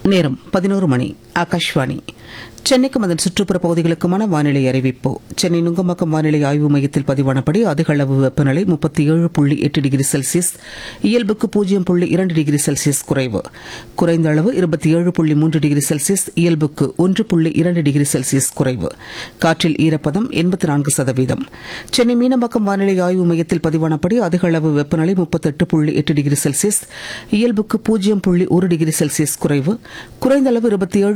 நேரம் பதினோரு மணி ஆகாஷ்வாணி சென்னைக்கும் அதன் சுற்றுப்புற பகுதிகளுக்குமான வானிலை அறிவிப்பு சென்னை நுங்கம்பாக்கம் வானிலை ஆய்வு மையத்தில் பதிவானபடி அதிக அளவு வெப்பநிலை முப்பத்தி ஏழு புள்ளி எட்டு டிகிரி செல்சியஸ் இயல்புக்கு பூஜ்ஜியம் புள்ளி இரண்டு டிகிரி செல்சியஸ் குறைவு குறைந்த அளவு இருபத்தி ஏழு புள்ளி மூன்று டிகிரி செல்சியஸ் இயல்புக்கு ஒன்று புள்ளி இரண்டு டிகிரி செல்சியஸ் குறைவு காற்றில் ஈரப்பதம் எண்பத்தி நான்கு சதவீதம் சென்னை மீனம்பாக்கம் வானிலை ஆய்வு மையத்தில் பதிவானபடி அதிக அளவு வெப்பநிலை முப்பத்தெட்டு புள்ளி எட்டு டிகிரி செல்சியஸ் இயல்புக்கு பூஜ்ஜியம் புள்ளி ஒரு டிகிரி செல்சியஸ் குறைவு குறைந்த அளவு இருபத்தி ஏழு